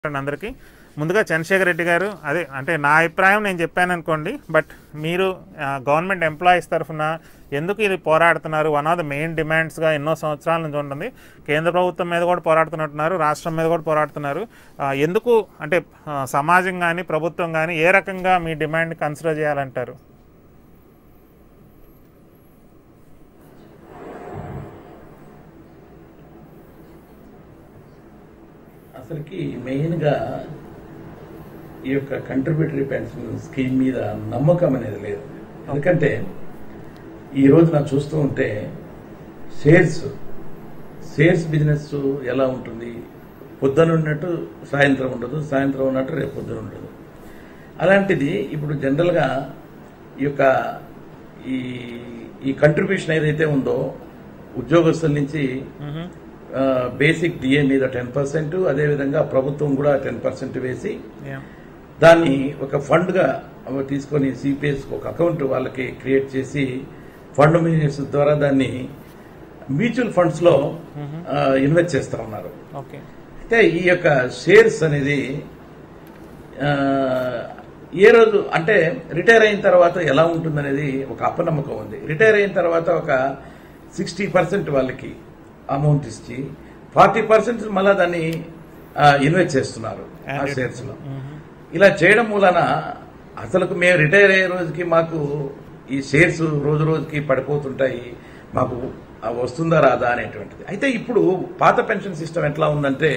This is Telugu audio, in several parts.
అండి అందరికీ ముందుగా చంద్రశేఖర్ రెడ్డి గారు అదే అంటే నా అభిప్రాయం నేను చెప్పాను అనుకోండి బట్ మీరు గవర్నమెంట్ ఎంప్లాయీస్ తరఫున ఎందుకు ఇది పోరాడుతున్నారు వన్ ఆఫ్ ద మెయిన్ డిమాండ్స్గా ఎన్నో సంవత్సరాల నుంచి ఉంటుంది కేంద్ర ప్రభుత్వం మీద కూడా పోరాడుతున్నట్టున్నారు రాష్ట్రం మీద కూడా పోరాడుతున్నారు ఆ, ఎందుకు అంటే ఆ, సమాజం కానీ ప్రభుత్వం కానీ ఏ రకంగా మీ డిమాండ్ కన్సిడర్ చేయాలంటారు అసలుకి మెయిన్గా ఈ యొక్క కంట్రిబ్యూటరీ పెన్షన్ స్కీమ్ మీద నమ్మకం అనేది లేదు ఎందుకంటే ఈ రోజు నా చూస్తూ ఉంటే షేర్స్ షేర్స్ బిజినెస్ ఎలా ఉంటుంది పొద్దున ఉన్నట్టు సాయంత్రం ఉండదు సాయంత్రం ఉన్నట్టు రేపు పొద్దున ఉండదు అలాంటిది ఇప్పుడు జనరల్గా ఈ యొక్క ఈ ఈ కంట్రిబ్యూషన్ ఏదైతే ఉందో ఉద్యోగస్తుల నుంచి బేసిక్ డిఏ మీద టెన్ పర్సెంట్ అదేవిధంగా ప్రభుత్వం కూడా టెన్ పర్సెంట్ వేసి Yeah. దాన్ని ఒక ఫండ్గా తీసుకొని సిపిఎస్ ఒక అకౌంట్ వాళ్ళకి క్రియేట్ చేసి ఫండ్ మేనేజర్స్ ద్వారా దాన్ని మ్యూచువల్ ఫండ్స్లో ఇన్వెస్ట్ చేస్తూ ఉన్నారు ఓకే అయితే ఈ యొక్క షేర్స్ అనేది ఆ, ఏ రోజు అంటే రిటైర్ అయిన తర్వాత ఎలా ఉంటుందనేది ఒక అపనమ్మకం ఉంది రిటైర్ అయిన తర్వాత ఒక సిక్స్టీ పర్సెంట్ వాళ్ళకి అమౌంట్ ఇచ్చి ఫార్టీ పర్సెంట్ మళ్ళీ దాన్ని ఇన్వెస్ట్ చేస్తున్నారు ఆ షేర్స్లో ఇలా చేయడం మూలన అసలుకు మేము రిటైర్ అయ్యే రోజుకి మాకు ఈ షేర్స్ రోజు రోజుకి పడిపోతుంటాయి మాకు ఆ వస్తుందా రాదా అనేటువంటిది అయితే ఇప్పుడు పాత పెన్షన్ సిస్టమ్ ఎట్లా ఉందంటే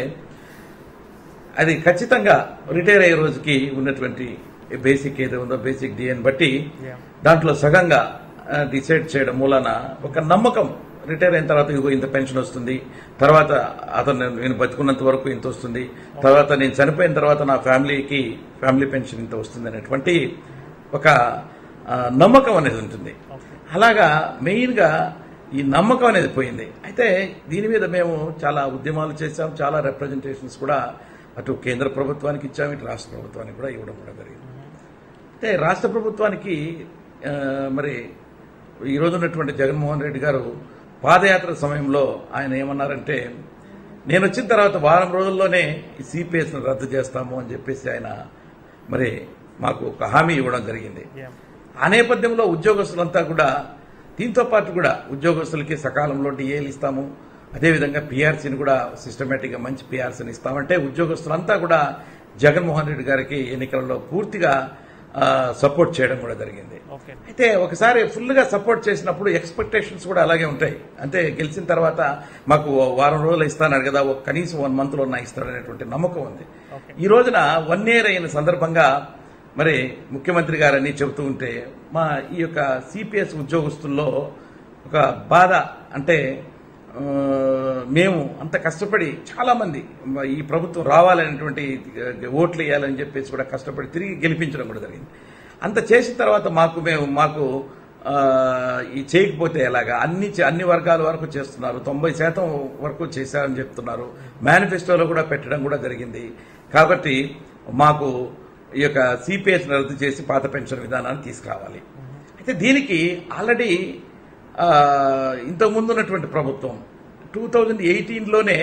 అది ఖచ్చితంగా రిటైర్ అయ్యే రోజుకి ఉన్నటువంటి బేసిక్ ఏదో ఉందో బేసిక్ డిఎన్ బట్టి Yeah. దాంట్లో సగంగా డిసైడ్ చేయడం మూలన ఒక నమ్మకం రిటైర్ అయిన తర్వాత ఇదిగో ఇంత పెన్షన్ వస్తుంది తర్వాత అతను నేను బతుకున్నంత వరకు ఇంత వస్తుంది తర్వాత నేను చనిపోయిన తర్వాత నా ఫ్యామిలీకి ఫ్యామిలీ పెన్షన్ ఇంత వస్తుంది అనేటువంటి ఒక ఆ, నమ్మకం అనేది ఉంటుంది అలాగా మెయిన్గా ఈ నమ్మకం అనేది పోయింది అయితే దీని మీద మేము చాలా ఉద్యమాలు చేశాం చాలా రిప్రజెంటేషన్స్ కూడా అటు కేంద్ర ప్రభుత్వానికి ఇచ్చాము ఇటు రాష్ట్ర ప్రభుత్వానికి కూడా ఇవ్వడం కూడా జరిగింది అయితే రాష్ట్ర ప్రభుత్వానికి ఆ, మరి ఈ రోజు ఉన్నటువంటి జగన్మోహన్ రెడ్డి గారు పాదయాత్ర సమయంలో ఆయన ఏమన్నారంటే నేను వచ్చిన తర్వాత వారం రోజుల్లోనే ఈ సిపిఎస్ను రద్దు చేస్తాము అని చెప్పేసి ఆయన మరి మాకు ఒక హామీ ఇవ్వడం జరిగింది Yeah. ఆ నేపథ్యంలో ఉద్యోగస్తులంతా కూడా దీంతో పాటు కూడా ఉద్యోగస్తులకి సకాలంలో డిఏలు ఇస్తాము అదేవిధంగా పిఆర్సీని కూడా సిస్టమేటిక్గా మంచి పిఆర్సీని ఇస్తామంటే ఉద్యోగస్తులంతా కూడా జగన్మోహన్ రెడ్డి గారికి ఎన్నికలలో పూర్తిగా సపోర్ట్ చేయడం కూడా జరిగింది ఓకే అయితే ఒకసారి ఫుల్గా సపోర్ట్ చేసినప్పుడు ఎక్స్పెక్టేషన్స్ కూడా అలాగే ఉంటాయి అంటే గెలిచిన తర్వాత మాకు వారం రోజులు ఇస్తానన్నారు కదా ఒక కనీసం వన్ మంత్లో నా ఇస్తాడనేటువంటి నమ్మకం ఉంది ఓకే ఈ రోజున వన్ ఇయర్ అయిన సందర్భంగా మరి ముఖ్యమంత్రి గారని చెబుతూ ఉంటే మా ఈ యొక్క సిపిఎస్ ఉద్యోగస్తుల్లో ఒక బాధ అంటే ఆ, మేము అంత కష్టపడి చాలా మంది మ- ఈ ప్రభుత్వం రావాలనేటువంటి ఆ, ఓట్లు వేయాలని చెప్పేసి కూడా కష్టపడి తిరిగి గెలిపించడం కూడా జరిగింది అంత చేసిన తర్వాత మాకు మేము మాకు ఆ, ఈ చేయకపోతే ఎలాగా అన్ని చే- అన్ని వర్గాల వరకు చేస్తున్నారు తొంభై శాతం వరకు చేశారని చెప్తున్నారు మేనిఫెస్టోలో కూడా పెట్టడం కూడా జరిగింది కాబట్టి మాకు ఈ యొక్క సిపిఎస్ రద్దు చేసి పాత పెన్షన్ విధానాన్ని తీసుకురావాలి అయితే దీనికి ఆల్రెడీ ఆ, ఇంతకుముందు ఉన్నటువంటి ప్రభుత్వం టూ థౌజండ్ ఎయిటీన్లోనే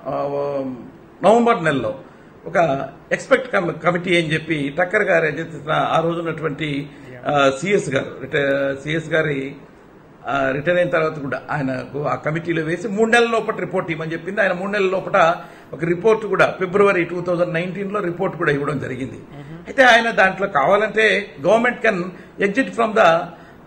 నవంబర్ నెలలో ఒక ఎక్స్పెక్ట్ కమి- కమిటీ అని చెప్పి టక్కర్ గారు ఏదైతే ఆ రోజు ఉన్నటువంటి సిఎస్ గారు సిఎస్ గారి ఆ, రిటైర్ అయిన తర్వాత కూడా ఆయనకు ఆ కమిటీలో వేసి మూడు నెలల లోపల రిపోర్ట్ ఇవ్వమని చెప్పింది ఆయన మూడు నెలల లోపల ఒక రిపోర్ట్ కూడా ఫిబ్రవరి టూ థౌజండ్ నైన్టీన్లో రిపోర్ట్ కూడా ఇవ్వడం జరిగింది అయితే ఆయన దాంట్లో కావాలంటే government can exit from the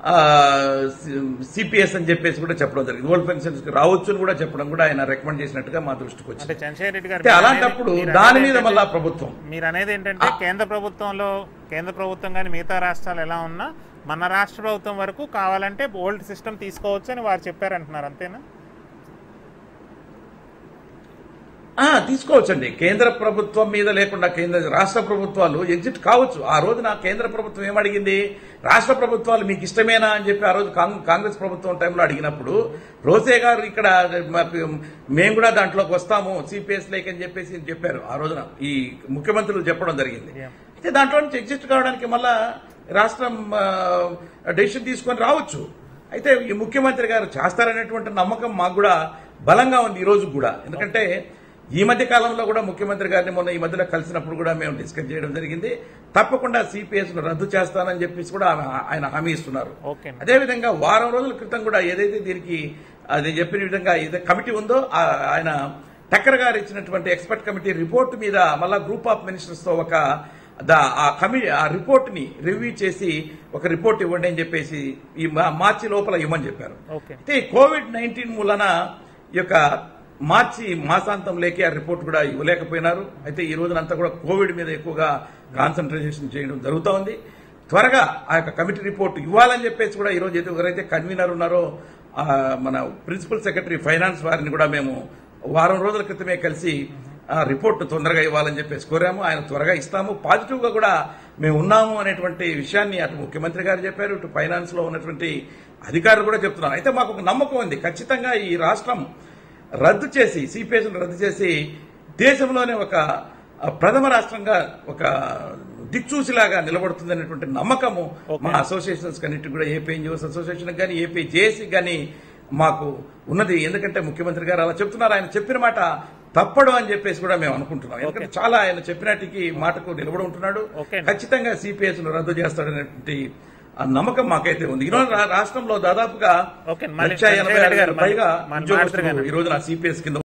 CPS అని చెప్పేసి కూడా చెప్పడం జరిగింది ఓల్డ్ పెన్షన్స్ రావచ్చు అని కూడా చెప్పడం కూడా ఆయన రికమెండ్ చేసినట్టుగా మా దృష్టికి అంటే వచ్చింది చంద్రశేఖర్ రెడ్డి గారు అయితే మీరు అలాంటప్పుడు అనేది- మీరు దాని అనేది మీద ఏంటంటే- మళ్ళా ప్రభుత్వం మీరు అనేది ఏంటంటే కేంద్ర ప్రభుత్వంలో కేంద్ర ప్రభుత్వం కానీ మిగతా రాష్ట్రాలు ఎలా ఉన్నా మన రాష్ట్ర ప్రభుత్వం వరకు కావాలంటే ఓల్డ్ సిస్టమ్ తీసుకోవచ్చు అని వారు చెప్పారంటున్నారు అంతేనా ఆ, తీసుకోవచ్చండి కేంద్ర ప్రభుత్వం మీద లేకుండా కేంద్ర రాష్ట్ర ప్రభుత్వాలు ఎగ్జిట్ కావచ్చు ఆ రోజున కేంద్ర ప్రభుత్వం ఏమడిగింది రాష్ట్ర ప్రభుత్వాలు మీకు ఇష్టమేనా అని చెప్పి ఆ రోజు కాంగ్- కాంగ్రెస్ ప్రభుత్వం టైంలో అడిగినప్పుడు రోసే గారు ఇక్కడ మాకు- మేము కూడా దాంట్లోకి వస్తాము సిపిఎస్ లేక్ అని చెప్పేసి చెప్పారు ఆ రోజున ఈ ముఖ్యమంత్రులు చెప్పడం జరిగింది Yeah. అయితే దాంట్లో నుంచి ఎగ్జిట్ కావడానికి మళ్ళా రాష్ట్రం డెసిషన్ తీసుకొని రావచ్చు అయితే ఈ ముఖ్యమంత్రి గారు చేస్తారనేటువంటి నమ్మకం మాకు కూడా బలంగా ఉంది ఈ రోజు కూడా ఎందుకంటే ఈ మధ్య కాలంలో కూడా ముఖ్యమంత్రి గారిని మొన్న ఈ మధ్యలో కలిసినప్పుడు కూడా మేము డిస్కస్ చేయడం జరిగింది తప్పకుండా సిపిఎస్ ను రద్దు చేస్తానని చెప్పేసి కూడా ఆమె- ఆయన హామీ ఇస్తున్నారు ఓకే అదేవిధంగా వారం రోజుల క్రితం కూడా ఏదైతే దీనికి అది చెప్పిన విధంగా ఏదైతే కమిటీ ఉందో ఆ- ఆయన టక్కర్ గారు ఇచ్చినటువంటి ఎక్స్పర్ట్ కమిటీ రిపోర్ట్ మీద మళ్ళా గ్రూప్ ఆఫ్ మినిస్టర్స్ తో ఒక దా- ఆ కమి ఆ రిపోర్ట్ ని రివ్యూ చేసి ఒక రిపోర్ట్ ఇవ్వండి అని చెప్పేసి ఈ మా- మార్చి లోపల ఇవ్వమని చెప్పారు ఓకే అయితే కోవిడ్ నైన్టీన్ మూలన ఈ యొక్క మార్చి మాసాంతం లేకే ఆ రిపోర్ట్ కూడా ఇవ్వలేకపోయినారు అయితే ఈ రోజునంతా కూడా కోవిడ్ మీద ఎక్కువగా కాన్సన్ట్రేషన్ చేయడం జరుగుతూ ఉంది త్వరగా ఆ యొక్క కమిటీ రిపోర్ట్ ఇవ్వాలని చెప్పేసి కూడా ఈ రోజు ఏదో ఎవరైతే కన్వీనర్ ఉన్నారో ఆ, మన ప్రిన్సిపల్ సెక్రటరీ ఫైనాన్స్ వారిని కూడా మేము వారం రోజుల క్రితమే కలిసి ఆ రిపోర్ట్ తొందరగా ఇవ్వాలని చెప్పేసి కోరాము ఆయన త్వరగా ఇస్తాము పాజిటివ్ గా కూడా మేము ఉన్నాము అనేటువంటి విషయాన్ని అటు ముఖ్యమంత్రి గారు చెప్పారు ఇటు ఫైనాన్స్ లో ఉన్నటువంటి అధికారులు కూడా చెప్తున్నారు అయితే మాకు ఒక నమ్మకం ఉంది ఖచ్చితంగా ఈ రాష్ట్రం రద్దు చేసి సిపిఎస్ రద్దు చేసి దేశంలోనే ఒక ఆ, ప్రథమ రాష్ట్రంగా ఒక దిక్చూసిలాగా నిలబడుతుంది అనేటువంటి నమ్మకము మా అసోసియేషన్స్ కన్నిటి కూడా ఏపీ ఎన్జిఓస్ అసోసియేషన్ కానీ ఏపీ జేఏసీ కానీ మాకు ఉన్నది ఎందుకంటే ముఖ్యమంత్రి గారు అలా చెప్తున్నారు ఆయన చెప్పిన మాట తప్పడు అని చెప్పేసి కూడా మేము అనుకుంటున్నాం ఎందుకంటే చాలా ఆయన చెప్పినట్టుకి మాటకు నిలబడి ఉంటున్నాడు ఓకే. ఖచ్చితంగా సిపిఎస్ ను రద్దు చేస్తాడనేటువంటి ఆ నమ్మకం మాకైతే ఉంది ఈరోజు రా- రాష్ట్రంలో దాదాపుగా ఓకే, మళ్ళీ లక్ష ఎనభై చంద్రశేఖర్ ఆరు గారు వేల పైగా మళ్ళీ ఉద్యోగస్తులు మాట్లాడగలను. ఈ రోజున సిపిఎస్ కింద